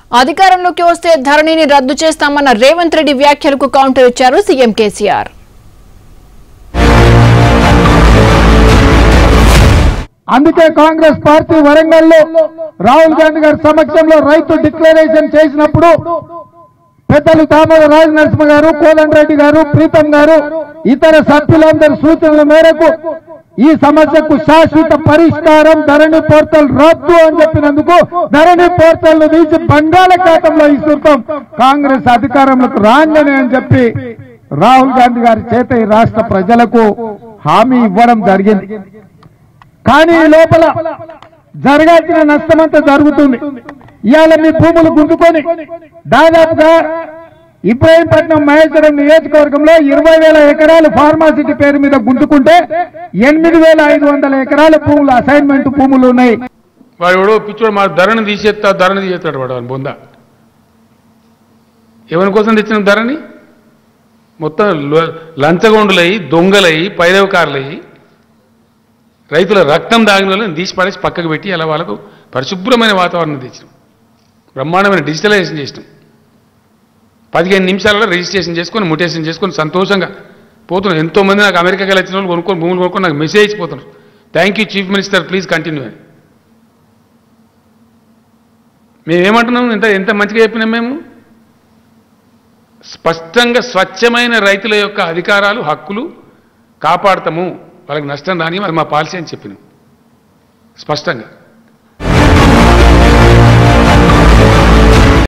అధికారంలోకి వస్తే ధరణిని రద్దు చేస్తామన్న రేవంత్ రెడ్డి వ్యాఖ్యలకు కౌంటర్ ఇచ్చారు సీఎం కేసీఆర్ అందుకే కాంగ్రెస్ పార్టీ వరంగల్లో రాహుల్ గాంధీ గారి సమక్షంలో రైతు డిక్లరేషన్ చేసినప్పుడు పెద్దలు దామోదర రాజ నరసింహ గారు కోదండరెడ్డి గారు ప్రీతం గారు ఇతర సభ్యులందరి సూచనల మేరకు ఈ సమస్యకు శాశ్వత పరిష్కారం ధరణి పోర్టల్ రద్దు అని చెప్పినందుకు ధరణి పోర్టల్ ను తీసి బంగాళాఖాతంలో ఇస్తుంటాం కాంగ్రెస్ అధికారంలోకి రాంగనే అని చెప్పి రాహుల్ గాంధీ గారి చేత ఈ రాష్ట్ర ప్రజలకు హామీ ఇవ్వడం జరిగింది కానీ ఈ లోపల జరగాల్సిన నష్టమంతా జరుగుతుంది ఇవాళ మీ భూములు గుంజుకొని దాదాపుగా ఇబ్రాహీంపట్నం మహేశ్వరం నియోజకవర్గంలో ఇరవై వేల ఎకరాలు ఫార్మాసిటీ పేరు మీద గుంజుకుంటే ఎనిమిది వేల ఐదు వందల ఎకరాల భూములు అసైన్మెంట్ భూములు ఉన్నాయి వాడు ఎవడో పిచ్చోడు మా ధరని తీసేస్తా ధరని తీసేస్తాడు వాడు వాని బొంద ఎవరి కోసం తెచ్చిన ధరని మొత్తం ల- లంచగొండులై దొంగలై పైరవకారులై రైతుల రక్తం దాగిన వాళ్ళని తీసి పడేసి పక్కకు పెట్టి అలా వాళ్ళకు పరిశుభ్రమైన వాతావరణం తెచ్చినాం బ్రహ్మాండమైన డిజిటలైజేషన్ చేసినాం పదిహేను నిమిషాలలో రిజిస్ట్రేషన్ చేసుకొని ముటేషన్ చేసుకొని సంతోషంగా పోతున్నాం ఎంతోమంది నాకు అమెరికాకి వెళ్ళి వచ్చిన వాళ్ళు కొనుక్కొని భూములు కొనుక్కొని నాకు మెసేజ్ పోతున్నారు thank you chief minister please continue అని మేమేమంటున్నాం ఎంత ఎంత మంచిగా చెప్పినాం మేము స్పష్టంగా స్వచ్ఛమైన రైతుల యొక్క అధికారాలు హక్కులు కాపాడతాము వాళ్ళకి నష్టం రాని అది మా పాలసీ అని చెప్పినాం స్పష్టంగా